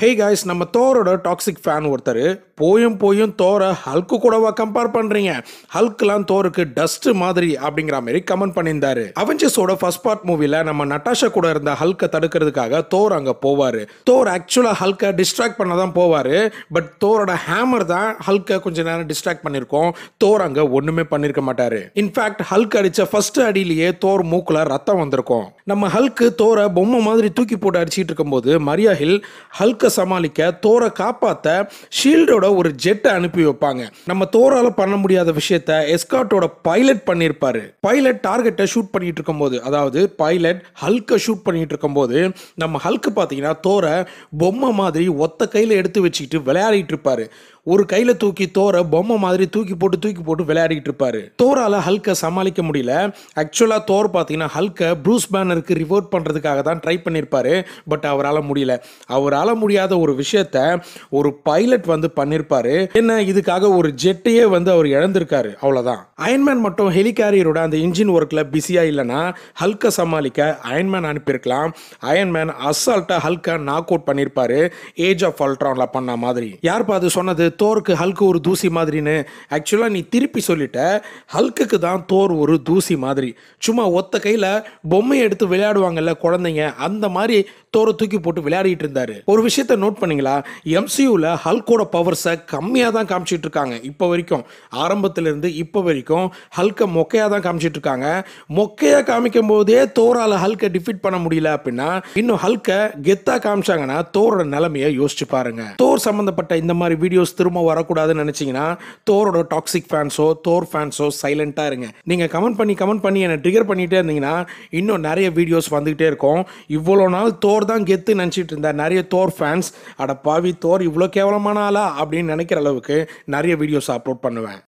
hey guys நம்ம தோரோட toxic fan ஒருத்தர் போயும் போயும் தோரை ஹல்க்கு கூடவா கம்பேர் பண்றீங்க ஹல்க்லாம் தோருக்கு டஸ்ட் மாதிரி அப்படிங்கிற மாதிரி கமெண்ட் பண்ணியிருந்தாரு அவெஞ்சர்ஸோட ஃபர்ஸ்ட் பார்ட் மூவில நம்ம நட்டாஷா கூட இருந்த ஹல்கை தடுக்கிறதுக்காக தோர் அங்க போவாரு தோர் ஆக்சுவலா ஹல்கை டிஸ்ட்ராக்ட் பண்ண தான் போவாரு பட் தோரோட ஹேமர் தான் ஹல்கை கொஞ்ச நேரம் டிஸ்ட்ராக்ட் பண்ணியிருக்கோம் தோர் அங்க ஒண்ணுமே பண்ணிருக்க மாட்டாரு இன்ஃபேக்ட் ஹல்க் அடிச்ச ஃபர்ஸ்ட் அடியிலேயே தோர் மூக்குல ரத்தம் வந்திருக்கும் நம்ம ஹல்க்கு தோரை பொம்மை மாதிரி தூக்கி போட்டு அடிச்சிட்டு இருக்கும்போது மரியா ஹில் ஹல்கை சமாளிக்க தோரை காப்பாத்த ஷீல்டோட ஒரு ஜெட்டை அனுப்பி வைப்பாங்க நம்ம தோரால பண்ண முடியாத விஷயத்த எஸ்காட்டோட பைலட் பண்ணியிருப்பாரு பைலட் டார்கெட்டை ஷூட் பண்ணிட்டு இருக்கும்போது அதாவது பைலட் ஹல்கை ஷூட் பண்ணிட்டு இருக்கும்போது நம்ம ஹல்க்கு பார்த்தீங்கன்னா தோரை பொம்மை மாதிரி ஒத்த கையில் எடுத்து வச்சுக்கிட்டு விளையாடிட்டு இருப்பாரு ஒரு கையில தூக்கி தோரை பொம்மை மாதிரி தூக்கி போட்டு தூக்கி போட்டு விளையாடிட்டு இருப்பாரு தோரால ஹல்கை சமாளிக்க முடியல ஆக்சுவலா தோர் பார்த்தீங்கன்னா ஹல்கை ப்ரூஸ் பேனருக்கு ரிவோர்ட் பண்றதுக்காக தான் ட்ரை பண்ணியிருப்பாரு பட் அவரால் முடியல அவரால் முடியாத ஒரு விஷயத்த ஒரு பைலட் வந்து பண்ணியிருப்பாரு என்ன இதுக்காக ஒரு ஜெட்டையே வந்து அவர் இழந்திருக்காரு அவ்வளோதான் அயன்மேன் மட்டும் ஹெலிகாரியரோட அந்த இன்ஜின் ஒர்க்கில் பிஸியாக இல்லைன்னா ஹல்கை சமாளிக்க அயன்மேன் அனுப்பியிருக்கலாம் அயன்மேன் அசால்ட்டாக ஹல்கை நாக் அவுட் பண்ணியிருப்பாரு ஏஜ் ஆஃப் அல்ட்ரானில் பண்ண மாதிரி யார்ப்பா அது சொன்னது தோருக்கு ஹல்க்கு ஒரு தூசி மாதிரின்னு ஆக்சுவலாக நீ திருப்பி சொல்லிட்ட ஹல்க்குக்கு தான் தோர் ஒரு தூசி மாதிரி சும்மா ஒத்த கையில் பொம்மையை எடுத்து விளையாடுவாங்கல்ல குழந்தைங்க அந்த மாதிரி தோரை தூக்கி போட்டு விளையாடிட்டு இருந்தாரு ஒரு விஷயத்த நோட் பண்ணீங்களா எம்சியூவில் ஹல்கோட பவர்ஸை கம்மியாக தான் காமிச்சிட்டு இருக்காங்க இப்போ வரைக்கும் ஆரம்பத்திலிருந்து இப்போ வரைக்கும் ஹல்கை மொக்கையாக தான் காமிச்சிட்டு இருக்காங்க மொக்கையாக காமிக்கும் போதே தோரால் ஹல்கை டிஃபீட் பண்ண முடியல அப்படின்னா இன்னும் ஹல்கை கெத்தாக காமிச்சாங்கன்னா தோரோட நிலைமையை யோசிச்சு பாருங்க தோர் சம்மந்தப்பட்ட இந்த மாதிரி வீடியோஸ் திரும்ப வரக்கூடாதுன்னு நினச்சிங்கன்னா தோரோட டாக்ஸிக் ஃபேன்ஸோ தோர் ஃபேன்ஸோ சைலண்ட்டாக இருங்க நீங்கள் கமெண்ட் பண்ணி கமெண்ட் பண்ணி என்னை ட்ரிகர் பண்ணிகிட்டே இருந்தீங்கன்னா இன்னும் நிறைய வீடியோஸ் வந்துகிட்டே இருக்கும் இவ்வளோ நாள் தோர் தான் கெத்து நினச்சிட்டு இருந்த நிறைய தோர் ஃபேன்ஸ் அட பாவி தோர் இவ்வளோ கேவலமான ஆளா அப்படின்னு நினைக்கிற அளவுக்கு நிறைய வீடியோஸ் அப்லோட் பண்ணுவேன்